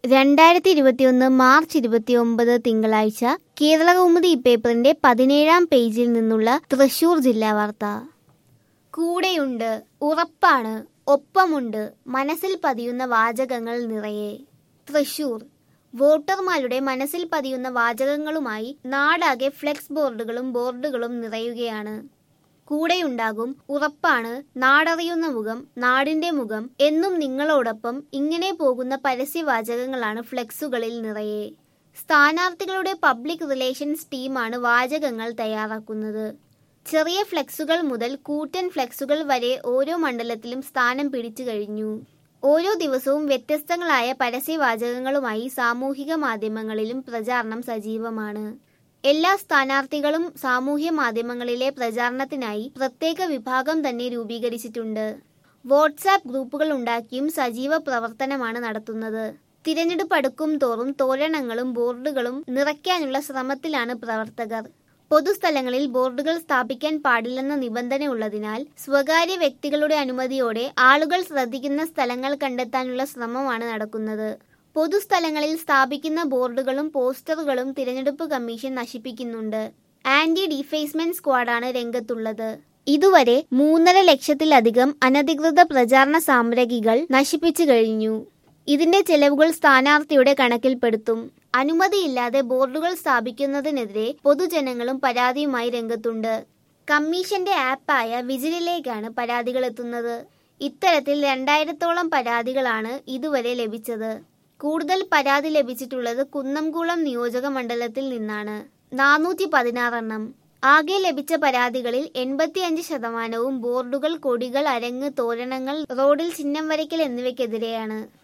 രണ്ടായിരത്തി ഇരുപത്തിയൊന്ന് മാർച്ച് ഇരുപത്തിയൊമ്പത് തിങ്കളാഴ്ച കേരളകൗമുദി പേപ്പറിന്റെ പതിനേഴാം പേജിൽ നിന്നുള്ള തൃശൂർ ജില്ലാ വാർത്ത കൂടെയുണ്ട് ഉറപ്പാണ് ഒപ്പമുണ്ട് മനസ്സിൽ പതിയുന്ന വാചകങ്ങൾ നിറയെ തൃശൂർ വോട്ടർമാരുടെ മനസ്സിൽ പതിയുന്ന വാചകങ്ങളുമായി നാടാകെ ഫ്ലെക്സ് ബോർഡുകളും ബോർഡുകളും നിറയുകയാണ് കൂടെയുണ്ടാകും ഉറപ്പാണ് നാടറിയുന്ന മുഖം നാടിന്റെ മുഖം എന്നും നിങ്ങളോടൊപ്പം ഇങ്ങനെ പോകുന്ന പരസ്യവാചകങ്ങളാണ് ഫ്ലെക്സുകളിൽ നിറയെ സ്ഥാനാർത്ഥികളുടെ പബ്ലിക് റിലേഷൻസ് ടീമാണ് വാചകങ്ങൾ തയ്യാറാക്കുന്നത് ചെറിയ ഫ്ലെക്സുകൾ മുതൽ കൂറ്റൻ ഫ്ലെക്സുകൾ വരെ ഓരോ മണ്ഡലത്തിലും സ്ഥാനം പിടിച്ചു കഴിഞ്ഞു ഓരോ ദിവസവും വ്യത്യസ്തങ്ങളായ പരസ്യവാചകങ്ങളുമായി സാമൂഹിക മാധ്യമങ്ങളിലും പ്രചാരണം സജീവമാണ് എല്ലാ സ്ഥാനാർത്ഥികളും സാമൂഹ്യ മാധ്യമങ്ങളിലെ പ്രചാരണത്തിനായി പ്രത്യേക വിഭാഗം തന്നെ രൂപീകരിച്ചിട്ടുണ്ട് വാട്സാപ്പ് ഗ്രൂപ്പുകൾ ഉണ്ടാക്കിയും സജീവ പ്രവർത്തനമാണ് നടത്തുന്നത് തിരഞ്ഞെടുപ്പ് അടുക്കും തോറും തോരണങ്ങളും ബോർഡുകളും നിറയ്ക്കാനുള്ള ശ്രമത്തിലാണ് പ്രവർത്തകർ പൊതുസ്ഥലങ്ങളിൽ ബോർഡുകൾ സ്ഥാപിക്കാൻ പാടില്ലെന്ന നിബന്ധന ഉള്ളതിനാൽ സ്വകാര്യ വ്യക്തികളുടെ അനുമതിയോടെ ആളുകൾ ശ്രദ്ധിക്കുന്ന സ്ഥലങ്ങൾ കണ്ടെത്താനുള്ള ശ്രമമാണ് നടക്കുന്നത് പൊതുസ്ഥലങ്ങളിൽ സ്ഥാപിക്കുന്ന ബോർഡുകളും പോസ്റ്ററുകളും തിരഞ്ഞെടുപ്പ് കമ്മീഷൻ നശിപ്പിക്കുന്നുണ്ട് ആന്റി ഡിഫേസ്മെന്റ് സ്ക്വാഡാണ് രംഗത്തുള്ളത് ഇതുവരെ മൂന്നര ലക്ഷത്തിലധികം അനധികൃത പ്രചാരണ സാമഗ്രികൾ നശിപ്പിച്ചു കഴിഞ്ഞു ഇതിന്റെ ചെലവുകൾ സ്ഥാനാർത്ഥിയുടെ കണക്കിൽപ്പെടുത്തും അനുമതിയില്ലാതെ ബോർഡുകൾ സ്ഥാപിക്കുന്നതിനെതിരെ പൊതുജനങ്ങളും പരാതിയുമായി രംഗത്തുണ്ട് കമ്മീഷന്റെ ആപ്പായ വിജിലിലേക്കാണ് പരാതികൾ എത്തുന്നത് ഇത്തരത്തിൽ രണ്ടായിരത്തോളം പരാതികളാണ് ഇതുവരെ ലഭിച്ചത് കൂടുതൽ പരാതി ലഭിച്ചിട്ടുള്ളത് കുന്നംകുളം നിയോജക മണ്ഡലത്തിൽ നിന്നാണ് നാനൂറ്റി പതിനാറെണ്ണം ആകെ ലഭിച്ച പരാതികളിൽ എൺപത്തിയഞ്ച് ശതമാനവും ബോർഡുകൾ കൊടികൾ അരങ്ങ് തോരണങ്ങൾ റോഡിൽ ചിഹ്നം വരയ്ക്കൽ എന്നിവയ്ക്കെതിരെയാണ്